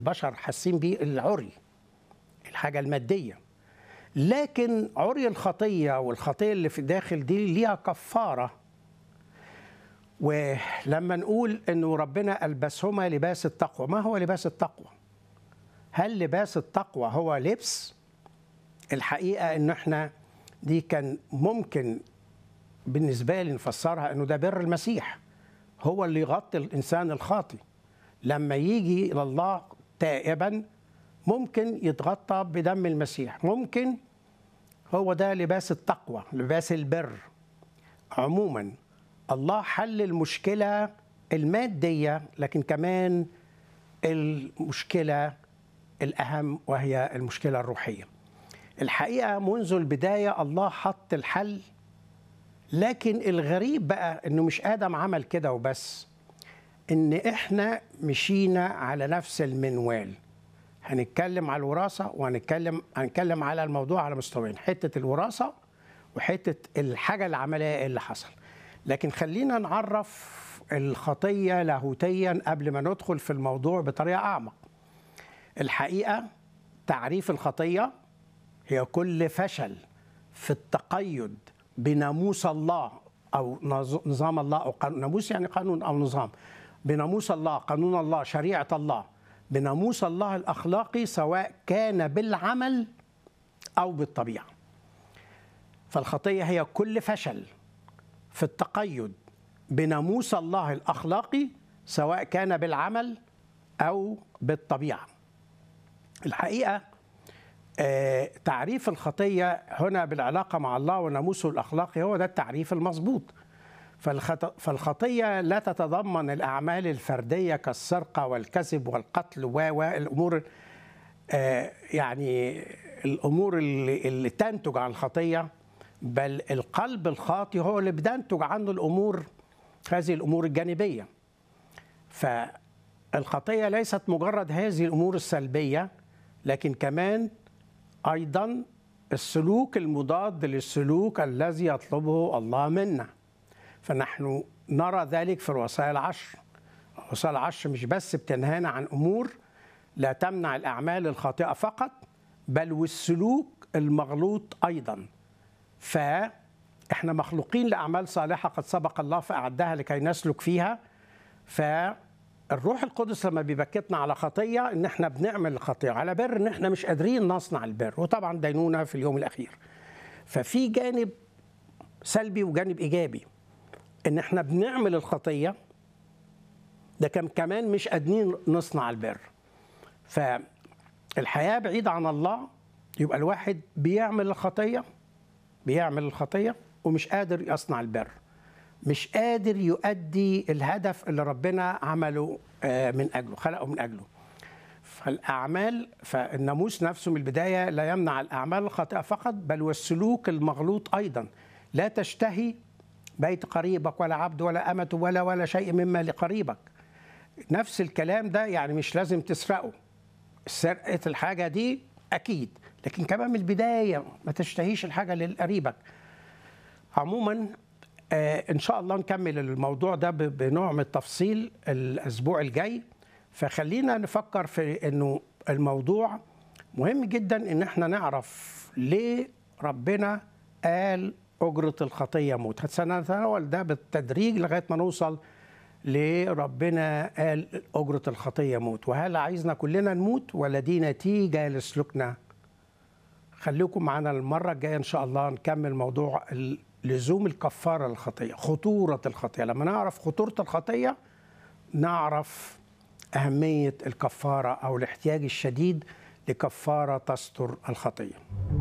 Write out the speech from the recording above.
البشر حاسين بيه العري الحاجة المادية لكن عري الخطية والخطية اللي في الداخل دي ليها كفارة ولما نقول انه ربنا البسهما لباس التقوى ما هو لباس التقوى هل لباس التقوى هو لبس الحقيقة ان احنا دي كان ممكن بالنسبة لي نفسرها انه ده بر المسيح هو اللي يغطي الانسان الخاطي لما يجي الى الله تائبا ممكن يتغطى بدم المسيح ممكن هو ده لباس التقوى لباس البر عموما الله حل المشكلة المادية لكن كمان المشكلة الأهم وهي المشكلة الروحية الحقيقة منذ البداية الله حط الحل لكن الغريب بقى انه مش ادم عمل كده وبس ان احنا مشينا على نفس المنوال هنتكلم على الوراثه وهنتكلم هنتكلم على الموضوع على مستويين حته الوراثه وحته الحاجه العمليه اللي حصل لكن خلينا نعرف الخطيه لاهوتيا قبل ما ندخل في الموضوع بطريقه اعمق الحقيقه تعريف الخطيه هي كل فشل في التقيد بناموس الله او نظام الله او قانون ناموس يعني قانون او نظام بناموس الله قانون الله شريعه الله بناموس الله الاخلاقي سواء كان بالعمل او بالطبيعه فالخطيه هي كل فشل في التقيد بناموس الله الاخلاقي سواء كان بالعمل او بالطبيعه الحقيقه آه تعريف الخطيه هنا بالعلاقه مع الله وناموسه الاخلاقي هو ده التعريف المظبوط فالخطيه لا تتضمن الاعمال الفرديه كالسرقه والكذب والقتل والامور آه يعني الامور اللي, اللي تنتج عن الخطيه بل القلب الخاطي هو اللي بتنتج عنه الامور هذه الامور الجانبيه فالخطيه ليست مجرد هذه الامور السلبيه لكن كمان ايضا السلوك المضاد للسلوك الذي يطلبه الله منا فنحن نرى ذلك في الوصايا العشر الوصايا العشر مش بس بتنهانا عن امور لا تمنع الاعمال الخاطئه فقط بل والسلوك المغلوط ايضا فاحنا مخلوقين لاعمال صالحه قد سبق الله فاعدها لكي نسلك فيها فالروح القدس لما بيبكتنا على خطيه ان احنا بنعمل الخطيه على بر ان احنا مش قادرين نصنع البر وطبعا دينونه في اليوم الاخير ففي جانب سلبي وجانب ايجابي ان احنا بنعمل الخطيه ده كم كمان مش قادرين نصنع البر فالحياه بعيده عن الله يبقى الواحد بيعمل الخطيه بيعمل الخطيه ومش قادر يصنع البر مش قادر يؤدي الهدف اللي ربنا عمله من اجله خلقه من اجله فالاعمال فالناموس نفسه من البدايه لا يمنع الاعمال الخاطئه فقط بل والسلوك المغلوط ايضا لا تشتهي بيت قريبك ولا عبد ولا أمة ولا ولا شيء مما لقريبك نفس الكلام ده يعني مش لازم تسرقه سرقة الحاجة دي أكيد لكن كمان من البداية ما تشتهيش الحاجة لقريبك عموما آه إن شاء الله نكمل الموضوع ده بنوع من التفصيل الأسبوع الجاي فخلينا نفكر في أنه الموضوع مهم جدا إن احنا نعرف ليه ربنا قال أجرة الخطية موت سنتناول ده بالتدريج لغاية ما نوصل لربنا قال أجرة الخطية موت وهل عايزنا كلنا نموت ولا دي نتيجة لسلوكنا خليكم معنا المرة الجاية إن شاء الله نكمل موضوع لزوم الكفارة للخطية خطورة الخطية لما نعرف خطورة الخطية نعرف أهمية الكفارة أو الاحتياج الشديد لكفارة تستر الخطية